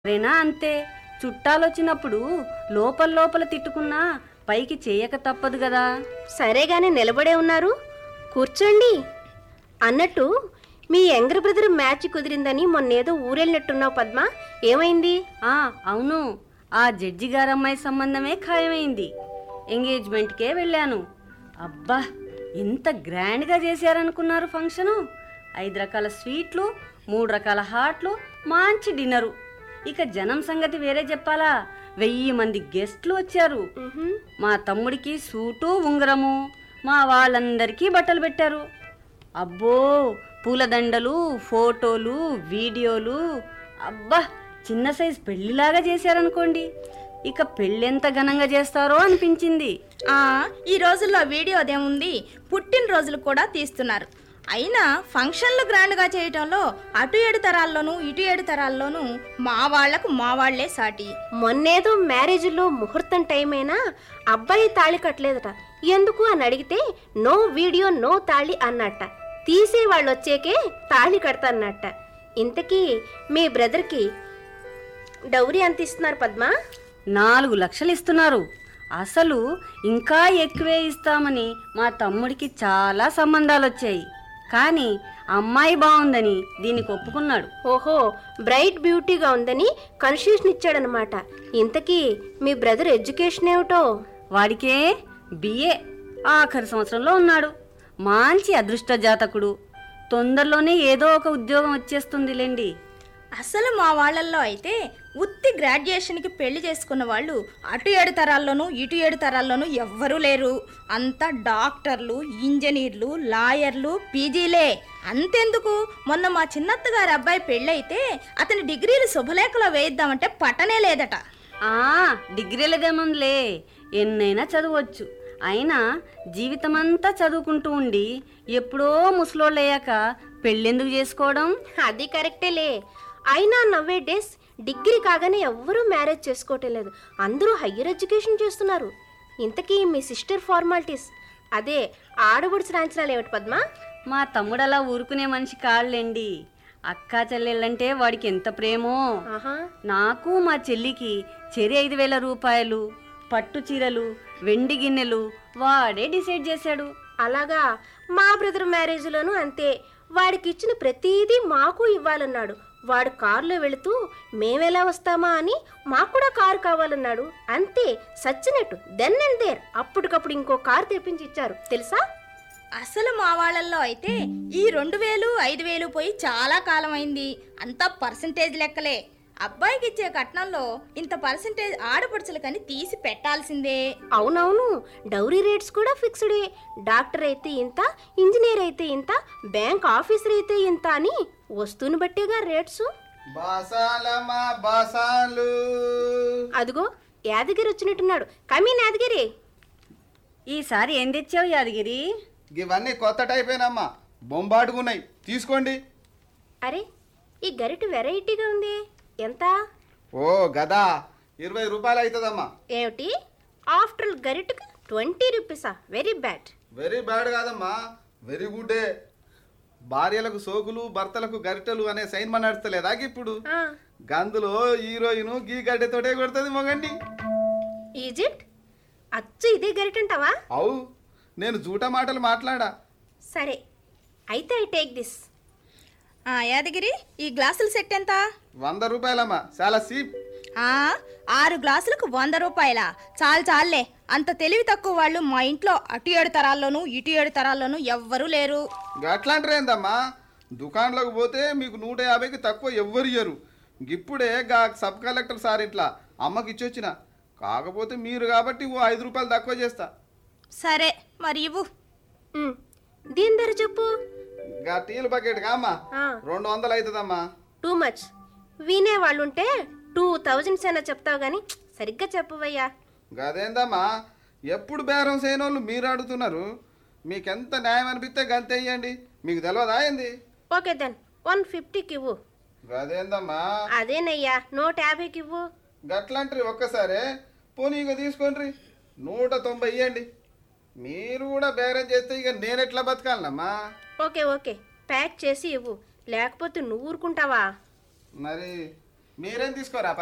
రేనా అంతే చుట్టాలొచ్చినప్పుడు లోపల లోపల తిట్టుకున్నా పైకి చేయక తప్పదు కదా సరేగానే నిలబడే ఉన్నారు కూర్చోండి అన్నట్టు మీ యంగర్ బ్రదర్ మ్యాచ్ కుదిరిందని మొన్నేదో ఊరెళ్ళినట్టున్నావు పద్మ ఏమైంది ఆ అవును ఆ జడ్జి గారమ్మాయి సంబంధమే ఖాయమైంది ఎంగేజ్మెంట్కే వెళ్ళాను అబ్బా ఎంత గ్రాండ్గా చేశారనుకున్నారు ఫంక్షను ఐదు రకాల స్వీట్లు మూడు రకాల హాట్లు మంచి డిన్నరు ఇక జనం సంగతి వేరే చెప్పాలా వెయ్యి మంది గెస్ట్లు వచ్చారు ఉహుం. మా తమ్ముడికి సూటు ఉంగరము మా వాళ్ళందరికీ బట్టలు పెట్టారు అబ్బో పూలదండలు ఫోటోలు వీడియోలు అబ్బా చిన్న సైజ్ పెళ్లిలాగా చేశారనుకోండి ఇక పెళ్ళెంత ఘనంగా చేస్తారో అనిపించింది ఆ, ఈ రోజుల్లో వీడియో అదేముంది పుట్టినరోజులు కూడా తీస్తున్నారు అయినా ఫంక్షన్లు గ్రాండ్గా చేయటంలో అటు ఏడు తరాల్లోనూ ఇటు ఏడు తరాల్లోనూ మా వాళ్లకు మా వాళ్లే సాటి మొన్నేదో మ్యారేజ్లో ముహూర్తం టైం అయినా అబ్బాయి తాళి కట్టలేదట ఎందుకు అని అడిగితే నో వీడియో నో తాళి అన్నట్ట తీసే వాళ్ళు వచ్చేకే తాళి కడతాన్నట్ట ఇంతకీ మీ బ్రదర్కి డౌరీ ఎంత ఇస్తున్నారు పద్మ నాలుగు లక్షలు ఇస్తున్నారు అసలు ఇంకా ఎక్కువే ఇస్తామని మా తమ్ముడికి చాలా సంబంధాలు వచ్చాయి కానీ అమ్మాయి బాగుందని దీనికి ఒప్పుకున్నాడు ఓహో బ్రైట్ బ్యూటీగా ఉందని కన్ఫ్యూషన్ ఇచ్చాడనమాట ఇంతకీ మీ బ్రదర్ ఎడ్యుకేషన్ ఏమిటో వాడికే బిఏ ఆఖరి సంవత్సరంలో ఉన్నాడు మంచి అదృష్ట జాతకుడు తొందరలోనే ఏదో ఒక ఉద్యోగం వచ్చేస్తుందిలేండి అసలు మా వాళ్ళల్లో అయితే ఉత్తి గ్రాడ్యుయేషన్కి పెళ్లి చేసుకున్న వాళ్ళు అటు ఏడు తరాల్లోనూ ఇటు ఏడు తరాల్లోనూ ఎవ్వరూ లేరు అంతా డాక్టర్లు ఇంజనీర్లు లాయర్లు పీజీలే అంతెందుకు మొన్న మా చిన్నత్త గారి అబ్బాయి పెళ్ళైతే అతని డిగ్రీలు శుభలేఖలో వేయిద్దామంటే పట్టనే లేదట ఆ డిగ్రీలదేముందిలే ఎన్నైనా చదవచ్చు అయినా జీవితమంతా చదువుకుంటూ ఉండి ఎప్పుడో ముసలోళ్ళయ్యాక పెళ్ళెందుకు చేసుకోవడం అది కరెక్టేలే అయినా నవ్వే డేస్ డిగ్రీ కాగానే ఎవ్వరూ మ్యారేజ్ చేసుకోవటం లేదు అందరూ హయ్యర్ ఎడ్యుకేషన్ చేస్తున్నారు ఇంతకీ మీ సిస్టర్ ఫార్మాలిటీస్ అదే ఆడబుడుచు లాంఛనాలు ఏమిటి పద్మ మా తమ్ముడు అలా ఊరుకునే మనిషి కాళ్ళండి అక్కా చెల్లెళ్ళంటే వాడికి ఎంత ప్రేమో ఆహా నాకు మా చెల్లికి చెరి ఐదు వేల రూపాయలు పట్టు చీరలు వెండి గిన్నెలు వాడే డిసైడ్ చేశాడు అలాగా మా బ్రదర్ మ్యారేజ్లోనూ అంతే వాడికి ఇచ్చిన ప్రతిదీ మాకు ఇవ్వాలన్నాడు వాడు కారులో వెళుతూ మేమెలా వస్తామా అని మాకు కూడా కారు కావాలన్నాడు అంతే సచ్చినట్టు దెన్ అండ్ దేర్ అప్పటికప్పుడు ఇంకో కారు తెప్పించి ఇచ్చారు తెలుసా అసలు మా వాళ్ళల్లో అయితే ఈ రెండు వేలు ఐదు వేలు పోయి చాలా కాలం అయింది అంతా పర్సంటేజ్ లెక్కలే అబ్బాయికి ఇచ్చే కట్నంలో ఇంత పర్సంటేజ్ ఆడపడుచులకని తీసి పెట్టాల్సిందే అవునవును డౌరీ రేట్స్ కూడా ఫిక్స్డే డాక్టర్ అయితే ఇంత ఇంజనీర్ అయితే ఇంత బ్యాంక్ ఆఫీసర్ అయితే ఇంత అని వస్తువుని బట్టేగా రేట్స్ బాసాలమ్మా బాసాలు అదిగో యాదగిరి వచ్చినట్టున్నాడు కమీన్ యాదగిరి ఈసారి ఏం తెచ్చావు యాదగిరి ఇవన్నీ కొత్త టైపేనమ్మా బొంబాటుకున్నాయి తీసుకోండి అరే ఈ గరిట వెరైటీగా ఉంది ఎంత ఓ గదా ఇరవై రూపాయలు అవుతుందమ్మా ఏమిటి ఆఫ్టర్ ఆల్ గరిటకు ట్వంటీ రూపీసా వెరీ బ్యాడ్ వెరీ బ్యాడ్ కాదమ్మా వెరీ గుడ్డే భార్యలకు సోకులు భర్తలకు గరిటెలు అనే సైన్ మన నడుస్తలేదా ఇప్పుడు గందులో హీరోయిన్ గీ గడ్డతోటే కొడుతుంది మొగండి ఈజిప్ట్ అచ్చు ఇదే గరిటంటావా అవు నేను జూట మాటలు మాట్లాడా సరే అయితే ఐ టేక్ దిస్ ఆ యాదగిరి ఈ గ్లాసుల సెట్ ఎంత వంద రూపాయలమ్మా చాలా సీప్ ఆ ఆరు గ్లాసులకు వంద రూపాయల చాలు చాలులే అంత తెలివి తక్కువ వాళ్ళు మా ఇంట్లో అటు ఏడు తరాల్లోనూ ఇటు ఏడు తరాల్లోనూ ఎవ్వరూ లేరు అట్లాంటిరేందమ్మా దుకాణంలోకి పోతే మీకు నూట యాభైకి తక్కువ ఎవ్వరు ఇయ్యరు ఇప్పుడే గా సబ్ కలెక్టర్ సార్ ఇట్లా అమ్మకి ఇచ్చొచ్చిన కాకపోతే మీరు కాబట్టి ఓ ఐదు రూపాయలు తక్కువ చేస్తా సరే మరి ఇవ్వు మ్, దీని ధర చెప్పు గా టీలు బకెట్ కామ్మా ఆ. రెండు వందలు అవుతుందమ్మా టూ మచ్ వినే వాళ్ళు ఉంటే టూ థౌజండ్స్ అయినా చెప్తావు కానీ సరిగ్గా చెప్పవయ్యా గదేందమ్మా ఎప్పుడు బేరం చేయనోళ్ళు మీరు అడుగుతున్నారు మీకెంత న్యాయం అనిపిస్తే గంత వేయండి మీకు తెలియదా ఏంది ఓకే దెన్ వన్ ఫిఫ్టీకి ఇవ్వు గదేందమ్మా అదేనయ్యా నూట యాభైకి ఇవ్వు గట్లాంటిరి ఒక్కసారే పోనీ ఇక తీసుకోండి నూట తొంభై ఇవ్వండి మీరు కూడా బేరం చేస్తే ఇక నేను ఎట్లా బతకాలమ్మా ఓకే ఓకే ప్యాక్ చేసి ఇవ్వు లేకపోతే నువ్వు ఊరుకుంటావా మరి మీరేం తీసుకోరా